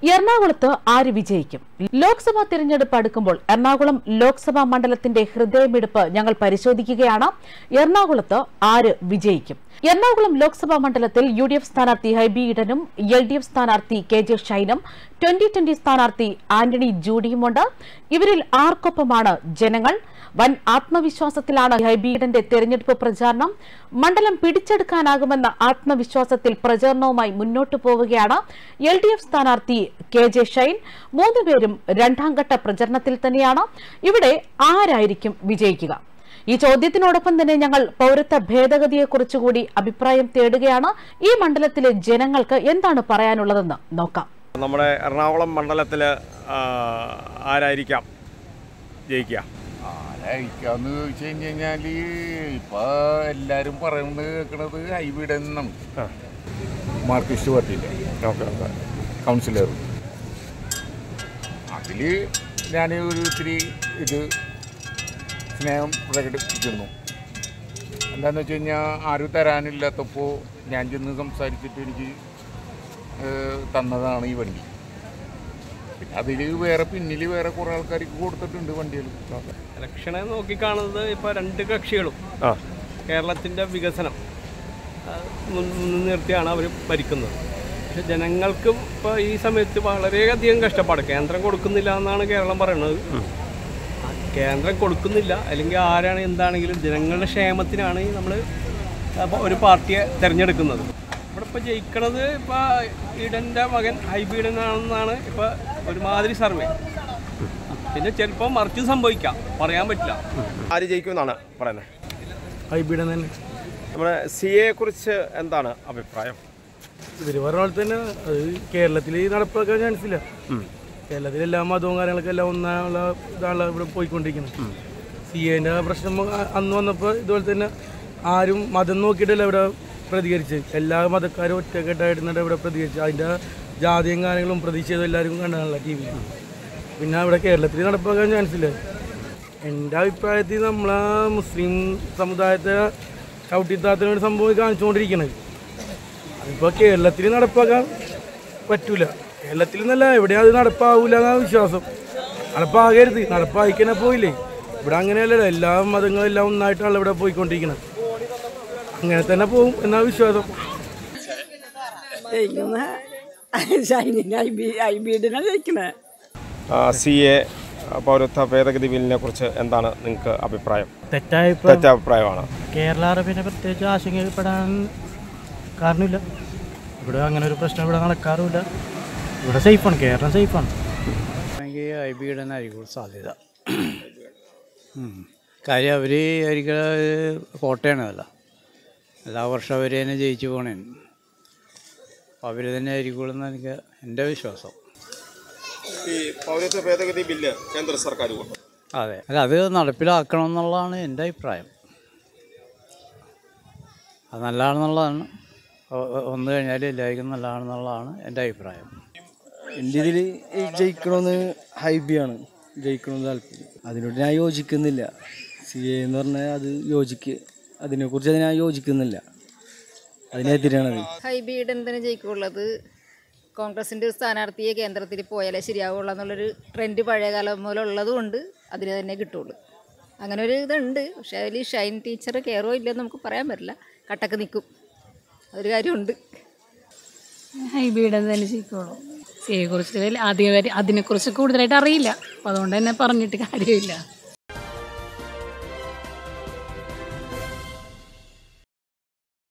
എറണാകുളത്ത് ആര് വിജയിക്കും ലോക്സഭാ തിരഞ്ഞെടുപ്പ് അടുക്കുമ്പോൾ എറണാകുളം ലോക്സഭാ മണ്ഡലത്തിന്റെ ഹൃദയമിടിപ്പ് ഞങ്ങൾ പരിശോധിക്കുകയാണ് എറണാകുളത്ത് ആര് വിജയിക്കും എറണാകുളം ലോക്സഭാ മണ്ഡലത്തിൽ യു ഡി എഫ് സ്ഥാനാർത്ഥി ഹൈബി ഈഡനും എൽ ഡി എഫ് സ്ഥാനാർത്ഥി കെ ജെ ഷൈനും ട്വന്റി ട്വന്റി സ്ഥാനാർത്ഥി ആന്റണി ജൂഡിയുമുണ്ട് ഇവരിൽ ആർക്കൊപ്പമാണ് ജനങ്ങൾ വൻ ആത്മവിശ്വാസത്തിലാണ് ഹൈബി ഈഡന്റെ തെരഞ്ഞെടുപ്പ് പ്രചാരണം മണ്ഡലം പിടിച്ചെടുക്കാനാകുമെന്ന ആത്മവിശ്വാസത്തിൽ പ്രചാരണവുമായി മുന്നോട്ടു പോവുകയാണ് എൽ ഡി എഫ് സ്ഥാനാർത്ഥി കെ ജെ ഷൈൻ മൂന്നുപേരും രണ്ടാംഘട്ട പ്രചരണത്തിൽ തന്നെയാണ് ഇവിടെ ആരായിരിക്കും വിജയിക്കുക ഈ ചോദ്യത്തിനോടൊപ്പം തന്നെ ഞങ്ങൾ പൌരത്വ ഭേദഗതിയെക്കുറിച്ചുകൂടി അഭിപ്രായം തേടുകയാണ് ഈ മണ്ഡലത്തിലെ ജനങ്ങൾക്ക് എന്താണ് പറയാനുള്ളതെന്ന് നോക്കാം നമ്മുടെ എറണാകുളം മണ്ഡലത്തിൽ ആരായിരിക്കാം ജയിക്കുക ആരായിരിക്കാന്ന് ചോദിച്ചു കഴിഞ്ഞ് കഴിഞ്ഞാല് ഇപ്പൊ എല്ലാരും പറയുന്നത് കേൾക്കണത് ഹൈബീഡ് എന്നാണ് ആ. മാർക്സിസ്റ്റ് പാർട്ടിയിലെ ഓക്കെ ഓക്കെ കൗൺസിലർ അതില് ഞാൻ ഒരു ഇത്തിരി ഇത് സ്നേഹം പ്രകടിപ്പിക്കുന്നു എന്താന്ന് വെച്ച് കഴിഞ്ഞാൽ ആരും തരാനില്ലാത്തപ്പോൾ ഞാൻ ചെന്ന് സംസാരിച്ചിട്ട് എനിക്ക് ഏഹ്, തന്നതാണ് ഈ വണ്ടി പിന്നെ അതിൽ വേറെ പിന്നിൽ വേറെ കുറേ ആൾക്കാർക്ക് കൊടുത്തിട്ടുണ്ട് വണ്ടികൾ ഇലക്ഷനെ നോക്കിക്കാണുന്നത് ഇപ്പോൾ രണ്ട് കക്ഷികളും ആ കേരളത്തിൻ്റെ വികസനം ആ, മുൻ- മുൻനിർത്തിയാണ് അവർ ഭരിക്കുന്നത് പക്ഷെ ജനങ്ങൾക്കും ഇപ്പോൾ ഈ സമയത്ത് വളരെയധികം കഷ്ടപ്പാട് കേന്ദ്രം കൊടുക്കുന്നില്ല എന്നാണ് കേരളം പറയുന്നത് ആ, കേന്ദ്രം കൊടുക്കുന്നില്ല അല്ലെങ്കിൽ ആരാണ് എന്താണെങ്കിലും ജനങ്ങളുടെ ക്ഷേമത്തിനാണ് നമ്മൾ ഒരു പാർട്ടിയെ തിരഞ്ഞെടുക്കുന്നത് ഇവിടെ ഇപ്പോൾ ജയിക്കണത് ഇപ്പോൾ ഈഡൻ്റെ മകൻ ഹൈബീഡനാണെന്നാണ് ഇപ്പോൾ ഒരുമാതിരി സർവേ പിന്നെ ചിലപ്പോൾ മറിച്ച് സംഭവിക്കാം പറയാൻ പറ്റില്ല ആര് ജയിക്കുമെന്നാണ് പറയുന്നത് ഹൈബ്രിഡ് തന്നെ നമ്മുടെ സി എയെ കുറിച്ച് എന്താണ് അഭിപ്രായം ഇവര് പറഞ്ഞ പോലെ തന്നെ അത് കേരളത്തിൽ നടപ്പാക്കാൻ ചാൻസ് ഇല്ല കേരളത്തിൽ എല്ലാ മതവും കാര്യങ്ങളൊക്കെ എല്ലാം ഒന്നാനുള്ള ഇതാണ് ഇവിടെ പോയിക്കൊണ്ടിരിക്കുന്നത് സി എൻ്റെ പ്രശ്നം അ- അന്ന് വന്നപ്പോൾ ഇതുപോലെ തന്നെ ആരും മതം നോക്കിയിട്ടല്ല ഇവിടെ പ്രതികരിച്ച് എല്ലാ മതക്കാരും ഒറ്റക്കെട്ടായിട്ടാണ് ഇവിടെ പ്രതികരിച്ചത് അതിൻ്റെ ജാതിയും കാര്യങ്ങളും പ്രതിഷേധം എല്ലാവരും കണ്ടാണല്ലോ ടി വിയിൽ പിന്നെ ഇവിടെ കേരളത്തിൽ നടപ്പാക്കാൻ ചാൻസ് ഇല്ല എൻ്റെ അഭിപ്രായത്തിൽ നമ്മളെ മുസ്ലിം സമുദായത്തെ ചവിട്ടിത്താത്തിന് വേണ്ടി സംഭവം കാണിച്ചുകൊണ്ടിരിക്കുന്നത് അതിപ്പോൾ കേരളത്തിൽ നടപ്പാക്കാൻ പറ്റൂല കേരളത്തിൽ നിന്നല്ല എവിടെയും അത് നടപ്പാവൂല എന്നാണ് വിശ്വാസം നടപ്പാകരുത് നടപ്പായിക്കന്നെ പോയില്ലേ ഇവിടെ അങ്ങനെയല്ലല്ലോ എല്ലാ മതങ്ങളും എല്ലാം ഒന്നായിട്ടാണ് ഇവിടെ പോയിക്കൊണ്ടിരിക്കുന്നത് അങ്ങനെ തന്നെ പോവും എന്നാ വിശ്വാസം ജയിക്കുന്ന ഷൈനിന് ഐ ബി ഐ ബീഡിനാണ് ജയിക്കണേ സി എ പൗരത്വ ഭേദഗതി ബില്ലിനെ കുറിച്ച് എന്താണ് നിങ്ങൾക്ക് അഭിപ്രായം തെറ്റായ തെറ്റ അഭിപ്രായമാണ് കേരള അറബിനെ പ്രത്യേകിച്ച് ആശങ്കപ്പെടാൻ കാരണമില്ല ഇവിടെ അങ്ങനെ ഒരു പ്രശ്നം ഇവിടെ നടക്കാറുമില്ല ഇവിടെ സേഫാണ് കേരളം സേഫാണ് ആണെങ്കിൽ ഐ ബി ഇടാനായിരിക്കും സാധ്യത ഉം. കാര്യം അവർ ഒരിക്കൽ കോട്ടയാണല്ല എല്ലാ വർഷം അവർ തന്നെ ജയിച്ചു പോണേ അപ്പോൾ അവർ തന്നെ ആയിരിക്കുള്ളൂ എന്ന് എനിക്ക് എൻ്റെ വിശ്വാസം ഈ പൗരത്വ ഭേദഗതി ബില്ല് കേന്ദ്ര സർക്കാർ കൊണ്ടു അതെ അല്ല അത് നടപ്പിലാക്കണം എന്നുള്ളതാണ് എൻ്റെ അഭിപ്രായം അത് നല്ലതാണെന്നുള്ളതാണ് ഒ- ഒ- വന്നു കഴിഞ്ഞാൽ എല്ലാവർക്കും നല്ലതാണെന്നുള്ളതാണ് എൻ്റെ അഭിപ്രായം എൻ്റെ ഇതിൽ ജയിക്കണമെന്ന് ഹൈബിയാണ് ജയിക്കണമെന്ന് താല്പര്യം അതിനോട് ഞാൻ യോജിക്കുന്നില്ല സി എ എന്ന് പറഞ്ഞാൽ അത് യോജിക്ക് അതിനെക്കുറിച്ച് അത് ഞാൻ യോജിക്കുന്നില്ല അതിനെതിരാണത് ഹൈബീഡ് എന്തിനു ജയിക്കുള്ളത് കോൺഗ്രസിൻ്റെ ഒരു സ്ഥാനാർത്ഥിയെ കേന്ദ്രത്തിൽ പോയാലേ ശരിയാവുള്ളൂ എന്നുള്ളൊരു ട്രെൻഡ് പഴയ കാലം മുതൽ ഉള്ളത് കൊണ്ട് അതിന് തന്നെ കിട്ടുള്ളൂ അങ്ങനെ ഒരു ഇതുണ്ട് പക്ഷേ അതിൽ ഷൈൻ ടീച്ചർ കയറോ ഇല്ലെന്ന് നമുക്ക് പറയാൻ പറ്റില്ല കട്ടക്ക് നിൽക്കും അതൊരു കാര്യമുണ്ട് ഹൈബ്രിഡ് തന്നെ ജയിക്കുള്ളൂ സിയെ കുറിച്ച് അധികം അതിനെക്കുറിച്ച് കൂടുതലായിട്ട് അറിയില്ല അപ്പോൾ അതുകൊണ്ട് തന്നെ പറഞ്ഞിട്ട് കാര്യമില്ല